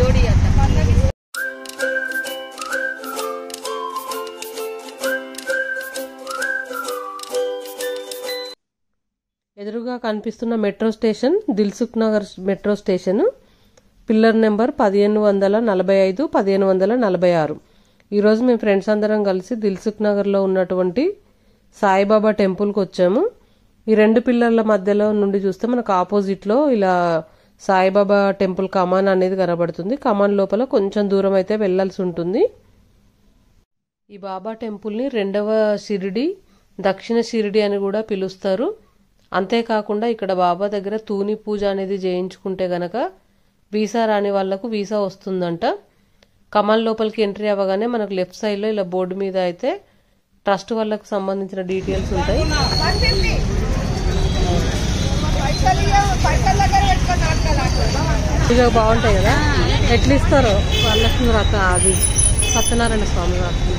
जोड़ी आता ఎదురుగా కనిపిస్తున్న metro station Dilsukh Nagar metro station pillar number పదిహేను వందల నలభై ఐదు పదిహేను వందల నలభై ఆరు ఈరోజు మేము ఫ్రెండ్స్ అందరం కలిసి దిల్సుఖ్ నగర్లో ఉన్నటువంటి సాయిబాబా టెంపుల్కి వచ్చాము ఈ రెండు పిల్లర్ల మధ్యలో నుండి చూస్తే మనకు ఆపోజిట్లో ఇలా సాయిబాబా టెంపుల్ కమాన్ అనేది కనబడుతుంది కమాన్ లోపల కొంచెం దూరం అయితే వెళ్ళాల్సి ఉంటుంది ఈ బాబా టెంపుల్ని రెండవ షిరిడి దక్షిణ షిరిడి అని కూడా పిలుస్తారు అంతేకాకుండా ఇక్కడ బాబా దగ్గర తూని పూజ అనేది చేయించుకుంటే గనక వీసా రాని వాళ్లకు వీసా వస్తుందంట కమల్ లోపలికి ఎంట్రీ అవ్వగానే మనకు లెఫ్ట్ సైడ్లో ఇలా బోర్డు మీద అయితే ట్రస్ట్ వాళ్ళకు సంబంధించిన డీటెయిల్స్ ఉంటాయి ఇక బాగుంటాయి కదా ఎట్లా ఇస్తారో వరలక్ష్మి రథ అది సత్యనారాయణ స్వామి వారికి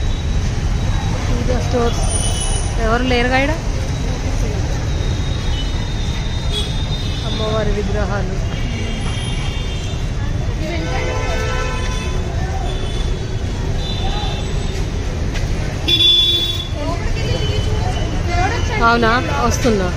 పూజా స్టోర్స్ ఎవరు లేరు గైడ అమ్మవారి విగ్రహాలు అవునా వస్తున్నా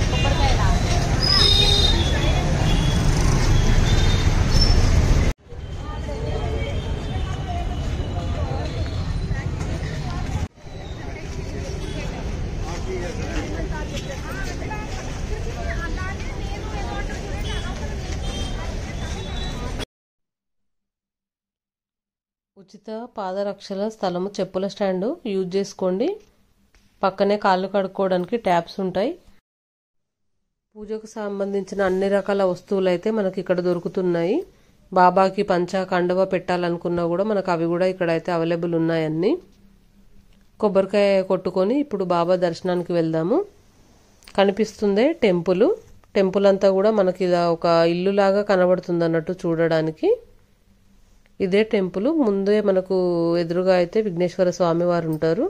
ఉచిత పాదరక్షల స్థలము చెప్పుల స్టాండ్ యూజ్ చేసుకోండి పక్కనే కాళ్ళు కడుక్కోవడానికి ట్యాప్స్ ఉంటాయి పూజకు సంబంధించిన అన్ని రకాల వస్తువులు అయితే మనకి ఇక్కడ దొరుకుతున్నాయి బాబాకి పంచ కండువ పెట్టాలనుకున్నా కూడా మనకు అవి కూడా ఇక్కడ అయితే అవైలబుల్ ఉన్నాయన్నీ కొబ్బరికాయ కొట్టుకొని ఇప్పుడు బాబా దర్శనానికి వెళ్దాము కనిపిస్తుందే టెంపుల్ టెంపుల్ అంతా కూడా మనకి ఇలా ఒక ఇల్లు లాగా కనబడుతుంది అన్నట్టు చూడడానికి ఇదే టెంపుల్ ముందే మనకు ఎదురుగా అయితే విఘ్నేశ్వర స్వామి వారు ఉంటారు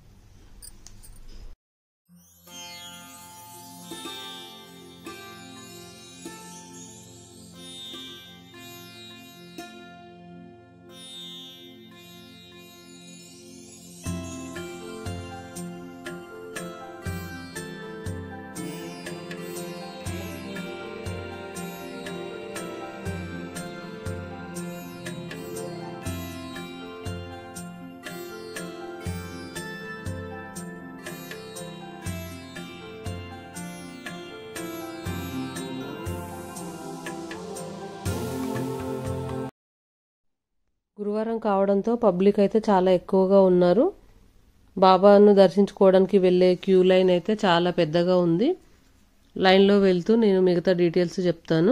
గురువారం కావడంతో పబ్లిక్ అయితే చాలా ఎక్కువగా ఉన్నారు బాబాను దర్శించుకోవడానికి వెళ్ళే క్యూ లైన్ అయితే చాలా పెద్దగా ఉంది లైన్లో వెళ్తూ నేను మిగతా డీటెయిల్స్ చెప్తాను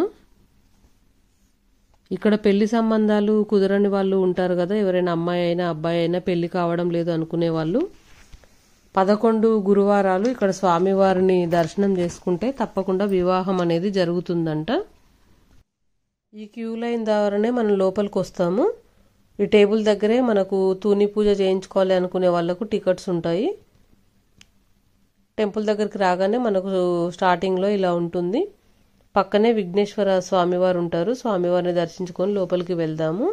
ఇక్కడ పెళ్లి సంబంధాలు కుదరని వాళ్ళు ఉంటారు కదా ఎవరైనా అమ్మాయి అయినా అబ్బాయి అయినా పెళ్లి కావడం లేదు అనుకునే వాళ్ళు పదకొండు గురువారాలు ఇక్కడ స్వామివారిని దర్శనం చేసుకుంటే తప్పకుండా వివాహం అనేది జరుగుతుందంట ఈ క్యూ లైన్ ద్వారానే మనం లోపలికి వస్తాము ఈ టేబుల్ దగ్గరే మనకు తూని పూజ చేయించుకోవాలి అనుకునే వాళ్ళకు టికెట్స్ ఉంటాయి టెంపుల్ దగ్గరికి రాగానే మనకు స్టార్టింగ్లో ఇలా ఉంటుంది పక్కనే విఘ్నేశ్వర స్వామివారు ఉంటారు స్వామివారిని దర్శించుకొని లోపలికి వెళ్దాము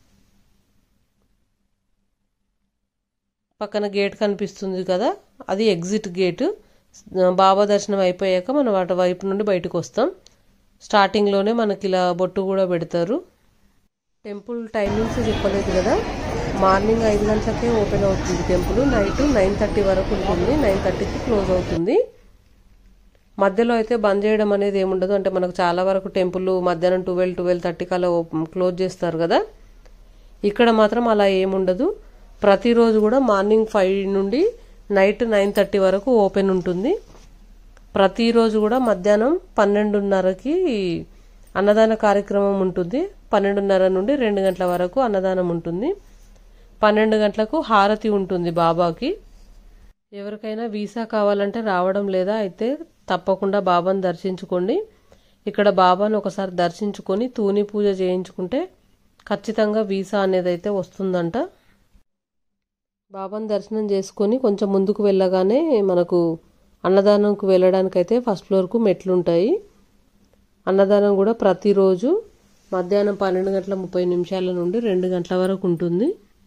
పక్కన గేట్ కనిపిస్తుంది కదా అది ఎగ్జిట్ గేట్ బాబా దర్శనం అయిపోయాక మనం అటు వైపు నుండి బయటకు వస్తాం స్టార్టింగ్లోనే మనకి ఇలా బొట్టు కూడా పెడతారు టెంపుల్ టైమింగ్స్ చెప్పలేదు కదా మార్నింగ్ ఐదు గంటలకే ఓపెన్ అవుతుంది టెంపుల్ నైట్ నైన్ థర్టీ వరకు ఉంటుంది నైన్ థర్టీకి క్లోజ్ అవుతుంది మధ్యలో అయితే బంద్ చేయడం అనేది ఏముండదు అంటే మనకు చాలా వరకు టెంపుల్ మధ్యాహ్నం ట్వెల్వ్ ట్వెల్వ్ థర్టీకి అలా క్లోజ్ చేస్తారు కదా ఇక్కడ మాత్రం అలా ఏముండదు ప్రతిరోజు కూడా మార్నింగ్ ఫైవ్ నుండి నైట్ నైన్ థర్టీ వరకు ఓపెన్ ఉంటుంది ప్రతిరోజు కూడా మధ్యాహ్నం పన్నెండున్నరకి అన్నదాన కార్యక్రమం ఉంటుంది పన్నెండున్నర నుండి రెండు గంటల వరకు అన్నదానం ఉంటుంది పన్నెండు గంటలకు హారతి ఉంటుంది బాబాకి ఎవరికైనా వీసా కావాలంటే రావడం లేదా అయితే తప్పకుండా బాబాను దర్శించుకోండి ఇక్కడ బాబాను ఒకసారి దర్శించుకొని తూని పూజ చేయించుకుంటే ఖచ్చితంగా వీసా అనేది అయితే వస్తుందంట బాబాను దర్శనం చేసుకొని కొంచెం ముందుకు వెళ్ళగానే మనకు అన్నదానంకు వెళ్ళడానికైతే ఫస్ట్ ఫ్లోర్కు మెట్లు ఉంటాయి అన్నదానం కూడా ప్రతిరోజు మధ్యాహ్నం పన్నెండు గంటల ముప్పై నిమిషాల నుండి రెండు గంటల వరకు ఉంటుంది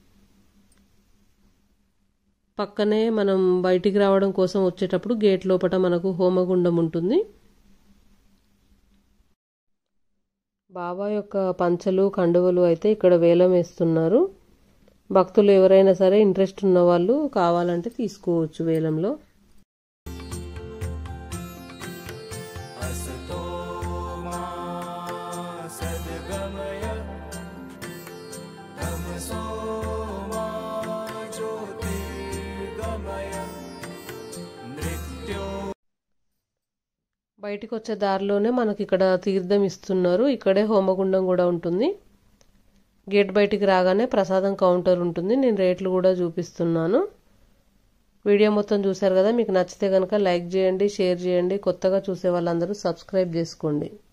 పక్కనే మనం బయటికి రావడం కోసం వచ్చేటప్పుడు గేట్ లోపల మనకు హోమగుండం ఉంటుంది బాబా యొక్క పంచలు కండువలు అయితే ఇక్కడ వేలం వేస్తున్నారు భక్తులు ఎవరైనా సరే ఇంట్రెస్ట్ ఉన్న వాళ్ళు కావాలంటే తీసుకోవచ్చు వేలంలో బయటికి వచ్చే దారిలోనే మనకి ఇక్కడ తీర్థం ఇస్తున్నారు ఇక్కడే హోమగుండం కూడా ఉంటుంది గేట్ బయటికి రాగానే ప్రసాదం కౌంటర్ ఉంటుంది నేను రేట్లు కూడా చూపిస్తున్నాను వీడియో మొత్తం చూశారు కదా మీకు నచ్చితే కనుక లైక్ చేయండి షేర్ చేయండి కొత్తగా చూసే వాళ్ళందరూ సబ్స్క్రైబ్ చేసుకోండి